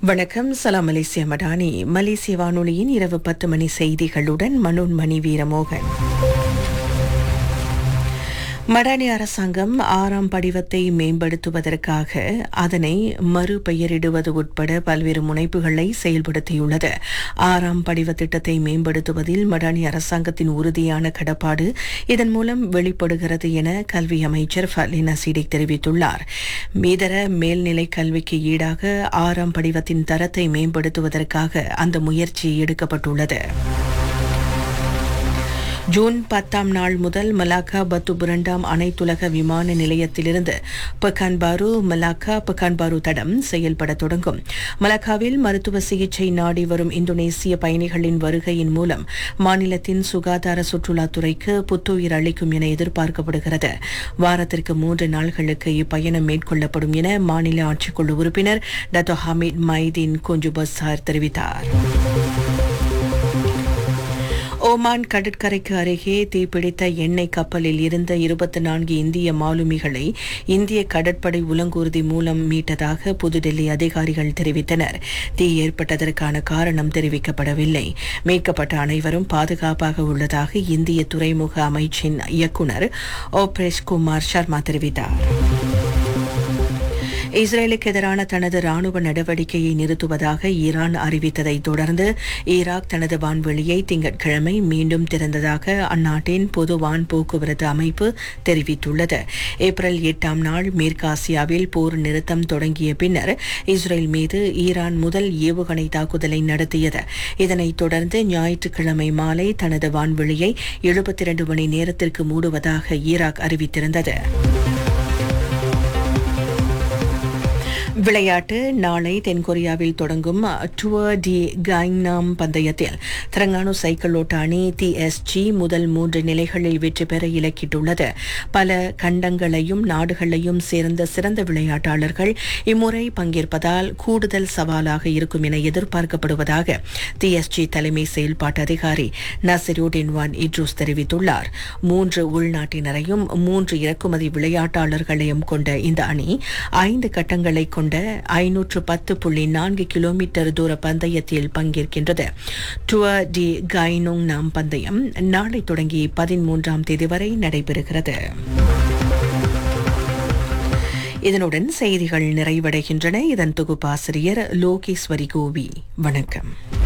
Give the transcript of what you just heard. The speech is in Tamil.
வணக்கம் சலாம் மலேசிய மடானி மலேசிய வானொலியின் இரவு பத்து மணி செய்திகளுடன் மனோன்மணி வீரமோகன் மடானி அரசாங்கம் ஆறாம் படிவத்தை மேம்படுத்துவதற்காக அதனை மறுபெயரிடுவது உட்பட பல்வேறு முனைப்புகளை செயல்படுத்தியுள்ளது ஆறாம் படிவ திட்டத்தை மேம்படுத்துவதில் மடானி அரசாங்கத்தின் உறுதியான கடப்பாடு இதன் மூலம் வெளிப்படுகிறது என கல்வி அமைச்சர் ஃபலினா சிடிக் தெரிவித்துள்ளார் மீதர மேல்நிலை கல்விக்கு ஈடாக ஆறாம் படிவத்தின் தரத்தை மேம்படுத்துவதற்காக அந்த முயற்சி எடுக்கப்பட்டுள்ளது ஜூன் பத்தாம் நாள் முதல் மலாக்கா பத்து புரண்டாம் அனைத்துலக விமான நிலையத்திலிருந்து பக்கான்பாரு மலாக்கா பக்கான்பாரு தடம் செயல்பட தொடங்கும் மலாக்காவில் மருத்துவ சிகிச்சை நாடி வரும் இந்தோனேசிய பயணிகளின் வருகையின் மூலம் மாநிலத்தின் சுகாதார சுற்றுலாத்துறைக்கு புத்துயிர் அளிக்கும் என எதிர்பார்க்கப்படுகிறது வாரத்திற்கு மூன்று நாள்களுக்கு இப்பயணம் மேற்கொள்ளப்படும் என மாநில ஆட்சிக்குழு உறுப்பினர் டத்தோ ஹமீத் மைதீன் குஞ்சு பசார் தெரிவித்தார் ஓமான் கடற்கரைக்கு அருகே தீப்பிடித்த எண்ணெய் கப்பலில் இருந்த இருபத்தி நான்கு இந்திய மாலுமிகளை இந்திய கடற்படை உலங்கூர்தி மூலம் மீட்டதாக புதுடெல்லி அதிகாரிகள் தெரிவித்தனர் தீ ஏற்பட்டதற்கான காரணம் தெரிவிக்கப்படவில்லை மீட்கப்பட்ட அனைவரும் பாதுகாப்பாக உள்ளதாக இந்திய துறைமுக அமைச்சின் இயக்குநர் ஓப்ரேஷ் குமார் சர்மா தெரிவித்தார் இஸ்ரேலுக்கு எதிரான தனது ராணுவ நடவடிக்கையை நிறுத்துவதாக ஈரான் அறிவித்ததை தொடர்ந்து ஈராக் தனது வான்வெளியை திங்கட்கிழமை மீண்டும் திறந்ததாக அந்நாட்டின் பொது வான் போக்குவரத்து அமைப்பு தெரிவித்துள்ளது ஏப்ரல் எட்டாம் நாள் மேற்காசியாவில் போர் நிறுத்தம் தொடங்கிய பின்னர் இஸ்ரேல் மீது ஈரான் முதல் ஏவுகணை தாக்குதலை நடத்தியது இதனைத் தொடர்ந்து ஞாயிற்றுக்கிழமை மாலை தனது வான்வெளியை எழுபத்தி இரண்டு மணி நேரத்திற்கு மூடுவதாக ஈராக் அறிவித்திருந்தது விளையாட்டு நாளை தென்கொரியாவில் தொடங்கும் டுவர் டி கைங்னாம் பந்தயத்தில் திரங்கானு சைக்கிள் ஓட்ட அணி டிஎஸ்ஜி முதல் மூன்று நிலைகளில் வெற்றி பெற இலக்கிட்டுள்ளது பல கண்டங்களையும் நாடுகளையும் சேர்ந்த சிறந்த விளையாட்டாளர்கள் இம்முறை பங்கேற்பதால் கூடுதல் சவாலாக இருக்கும் என எதிர்பார்க்கப்படுவதாக டிஎஸ்ஜி தலைமை செயல்பாட்டு அதிகாரி நசிருடின் வான் இட்ரூஸ் தெரிவித்துள்ளார் மூன்று உள்நாட்டினரையும் மூன்று இறக்குமதி விளையாட்டாளர்களையும் கொண்ட இந்த அணி ஐந்து கட்டங்களை கொண்ட ஐநூற்று பத்து புள்ளி நான்கு கிலோமீட்டர் தூர பந்தயத்தில் பங்கேற்கின்றது டுவர் டி கைனோங் நாம் பந்தயம் நாளை தொடங்கி பதிமூன்றாம் தேதி வரை நடைபெறுகிறது இதனுடன் செய்திகள் நிறைவடைகின்றன இதன் தொகுப்பாசிரியர் லோகேஸ்வரி கோவி வணக்கம்